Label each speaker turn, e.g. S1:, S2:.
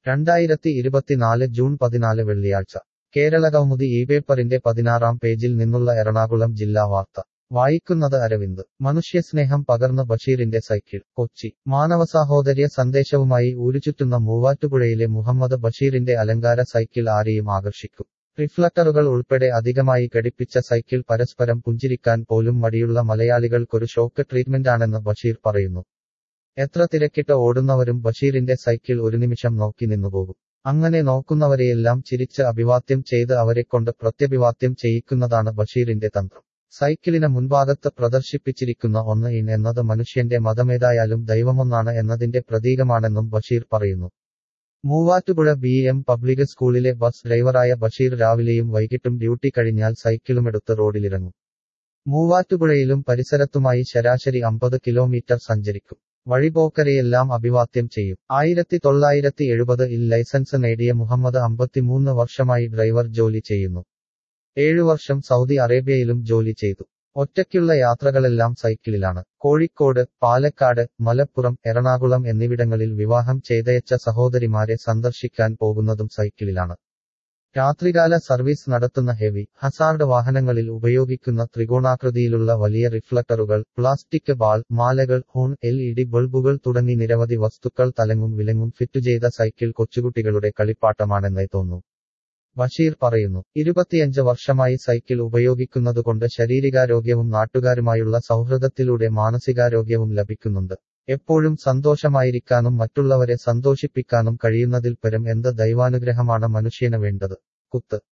S1: രണ്ടായിരത്തി ഇരുപത്തിനാല് ജൂൺ പതിനാല് വെള്ളിയാഴ്ച കേരളകൗമുദി ഈ പേപ്പറിന്റെ പതിനാറാം പേജിൽ നിന്നുള്ള എറണാകുളം ജില്ലാ വാർത്ത വായിക്കുന്നത് അരവിന്ദ് മനുഷ്യസ്നേഹം പകർന്ന് ബഷീറിന്റെ സൈക്കിൾ കൊച്ചി മാനവസാഹോദര്യ സന്ദേശവുമായി ഊരുചുറ്റുന്ന മൂവാറ്റുപുഴയിലെ മുഹമ്മദ് ബഷീറിന്റെ അലങ്കാര സൈക്കിൾ ആരെയും ആകർഷിക്കും റിഫ്ലക്ടറുകൾ ഉൾപ്പെടെ അധികമായി ഘടിപ്പിച്ച സൈക്കിൾ പരസ്പരം പുഞ്ചിരിക്കാൻ പോലും മടിയുള്ള മലയാളികൾക്കൊരു ഷോക്ക് ട്രീറ്റ്മെന്റാണെന്ന് ബഷീർ പറയുന്നു എത്ര തിരക്കിട്ട് ഓടുന്നവരും ബഷീറിന്റെ സൈക്കിൾ ഒരു നിമിഷം നോക്കി നിന്നുപോകും അങ്ങനെ നോക്കുന്നവരെയെല്ലാം ചിരിച്ച് അഭിവാദ്യം ചെയ്ത് അവരെക്കൊണ്ട് പ്രത്യഭിവാദ്യം ചെയ്യിക്കുന്നതാണ് ബഷീറിന്റെ തന്ത്രം സൈക്കിളിന് മുൻഭാഗത്ത് പ്രദർശിപ്പിച്ചിരിക്കുന്ന ഒന്ന് ഇൻ എന്നത് മനുഷ്യന്റെ മതമേതായാലും ദൈവമൊന്നാണ് എന്നതിന്റെ പ്രതീകമാണെന്നും ബഷീർ പറയുന്നു മൂവാറ്റുപുഴ ബി എം പബ്ലിക് സ്കൂളിലെ ബസ് ഡ്രൈവറായ ബഷീർ രാവിലെയും വൈകിട്ടും ഡ്യൂട്ടി കഴിഞ്ഞാൽ സൈക്കിളുമെടുത്ത് റോഡിലിറങ്ങും മൂവാറ്റുപുഴയിലും പരിസരത്തുമായി ശരാശരി അമ്പത് കിലോമീറ്റർ സഞ്ചരിക്കും വഴിപോക്കരെയെല്ലാം അഭിവാദ്യം ചെയ്യും ആയിരത്തി തൊള്ളായിരത്തി എഴുപത് ഇൽ ലൈസൻസ് നേടിയ മുഹമ്മദ് അമ്പത്തിമൂന്ന് വർഷമായി ഡ്രൈവർ ജോലി ചെയ്യുന്നു ഏഴു വർഷം സൗദി അറേബ്യയിലും ജോലി ചെയ്തു ഒറ്റയ്ക്കുള്ള യാത്രകളെല്ലാം സൈക്കിളിലാണ് കോഴിക്കോട് പാലക്കാട് മലപ്പുറം എറണാകുളം എന്നിവിടങ്ങളിൽ വിവാഹം ചെയ്തയച്ച സഹോദരിമാരെ സന്ദർശിക്കാൻ പോകുന്നതും സൈക്കിളിലാണ് രാത്രികാല സർവീസ് നടത്തുന്ന ഹെവി ഹസാർഡ് വാഹനങ്ങളിൽ ഉപയോഗിക്കുന്ന ത്രികോണാകൃതിയിലുള്ള വലിയ റിഫ്ലക്ടറുകൾ പ്ലാസ്റ്റിക് ബാൾ മാലകൾ ഹോൺ എൽ ഇ ഡി ബൾബുകൾ തുടങ്ങി നിരവധി വസ്തുക്കൾ തലങ്ങും വിലങ്ങും ഫിറ്റ് ചെയ്ത സൈക്കിൾ കൊച്ചുകുട്ടികളുടെ കളിപ്പാട്ടമാണെന്നേ തോന്നൂ ബഷീർ പറയുന്നു ഇരുപത്തിയഞ്ച് വർഷമായി സൈക്കിൾ ഉപയോഗിക്കുന്നതുകൊണ്ട് ശാരീരികാരോഗ്യവും നാട്ടുകാരുമായുള്ള സൗഹൃദത്തിലൂടെ മാനസികാരോഗ്യവും ലഭിക്കുന്നുണ്ട് എപ്പോഴും സന്തോഷമായിരിക്കാനും മറ്റുള്ളവരെ സന്തോഷിപ്പിക്കാനും കഴിയുന്നതിൽ പരം എന്ത് ദൈവാനുഗ്രഹമാണ് മനുഷ്യന് വേണ്ടത് കുത്ത്